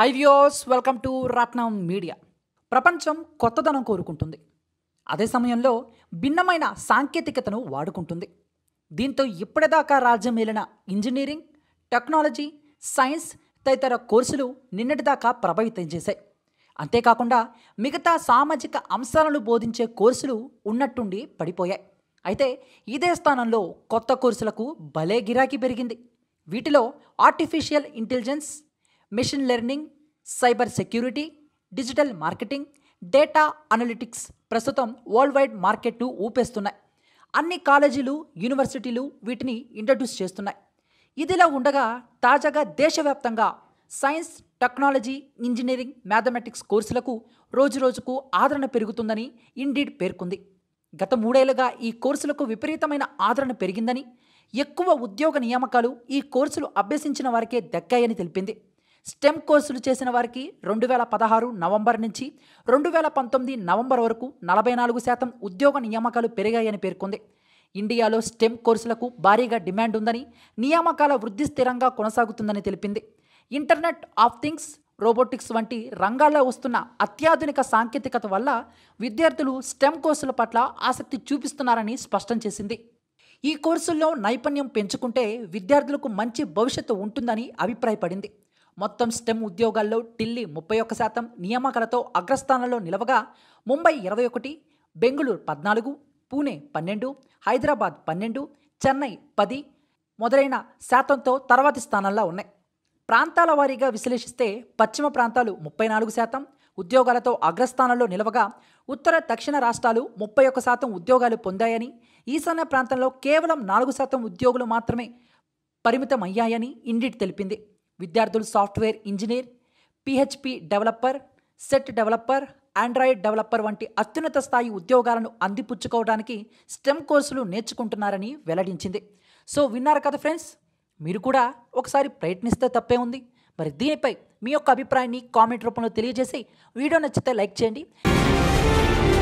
high views welcome to Ratnam media ప్రపంచం కొత్తదనం కోరుకుంటుంది అదే సమయంలో భిన్నమైన సాంకేతికతను వాడుకుంటుంది దీంతో ఇప్పటిదాకా రాజ్యం ఏలిన ఇంజనీరింగ్ టెక్నాలజీ సైన్స్ తదితర కోర్సులు నిన్నటిదాకా ప్రభావితం చేశాయి అంతేకాకుండా మిగతా సామాజిక అంశాలను బోధించే కోర్సులు ఉన్నట్టుండి పడిపోయాయి అయితే ఇదే స్థానంలో కొత్త కోర్సులకు భలే గిరాకీ పెరిగింది వీటిలో artificial intelligence machine learning cyber security digital marketing data analytics ప్రస్తుతం వరల్డ్ వైడ్ మార్కెట్ను ఊపేస్తున్నాయి అన్ని కాలేజీలు యూనివర్సిటీలు వీటిని ఇంట్రడ్యూస్ చేస్తున్నాయి ఇదిలా ఉండగా తాజాగా దేశవ్యాప్తంగా సైన్స్ టెక్నాలజీ ఇంజనీరింగ్ మ్యాథమెటిక్స్ కోర్సులకు రోజురోజుకు ఆదరణ పెరుగుతుందని ఇండీడ్ పేర్కొంది గత మూడేళ్లుగా ఈ కోర్సులకు విపరీతమైన ఆదరణ పెరిగిందని ఎక్కువ ఉద్యోగ నియామకాలు ఈ కోర్సులు అభ్యసించిన వారికే దక్కాయని తెలిపింది స్టెమ్ కోర్సులు చేసిన వారికి రెండు వేల పదహారు నవంబర్ నుంచి రెండు వేల పంతొమ్మిది నవంబర్ వరకు నలభై నాలుగు శాతం ఉద్యోగ నియామకాలు పెరిగాయని పేర్కొంది ఇండియాలో స్టెమ్ కోర్సులకు భారీగా డిమాండ్ ఉందని నియామకాల వృద్ధి స్థిరంగా కొనసాగుతుందని తెలిపింది ఇంటర్నెట్ ఆఫ్ థింగ్స్ రోబోటిక్స్ వంటి రంగాల్లో వస్తున్న అత్యాధునిక సాంకేతికత వల్ల విద్యార్థులు స్టెమ్ కోర్సుల పట్ల ఆసక్తి చూపిస్తున్నారని స్పష్టం చేసింది ఈ కోర్సుల్లో నైపుణ్యం పెంచుకుంటే విద్యార్థులకు మంచి భవిష్యత్తు ఉంటుందని అభిప్రాయపడింది మొత్తం స్టెమ్ ఉద్యోగాల్లో ఢిల్లీ ముప్పై ఒక్క శాతం నియామకాలతో అగ్రస్థానంలో నిలవగా ముంబై ఇరవై ఒకటి బెంగళూరు పద్నాలుగు పూణే పన్నెండు హైదరాబాద్ పన్నెండు చెన్నై పది మొదలైన శాతంతో తర్వాతి స్థానంలో ఉన్నాయి ప్రాంతాల వారీగా విశ్లేషిస్తే పశ్చిమ ప్రాంతాలు ముప్పై నాలుగు శాతం ఉద్యోగాలతో అగ్రస్థానంలో నిలవగా ఉత్తర దక్షిణ రాష్ట్రాలు ముప్పై ఒక్క శాతం ఉద్యోగాలు పొందాయని ఈశాన్య ప్రాంతంలో కేవలం నాలుగు శాతం ఉద్యోగులు మాత్రమే పరిమితమయ్యాయని ఇండిట్ తెలిపింది విద్యార్థులు software engineer PHP developer set developer Android developer వంటి అత్యున్నత స్థాయి ఉద్యోగాలను అందిపుచ్చుకోవడానికి స్టెమ్ కోర్సులు నేర్చుకుంటున్నారని వెల్లడించింది సో విన్నారు కదా ఫ్రెండ్స్ మీరు కూడా ఒకసారి ప్రయత్నిస్తే తప్పే ఉంది మరి దీనిపై మీ యొక్క అభిప్రాయాన్ని కామెంట్ రూపంలో తెలియజేసి వీడియో నచ్చితే లైక్ చేయండి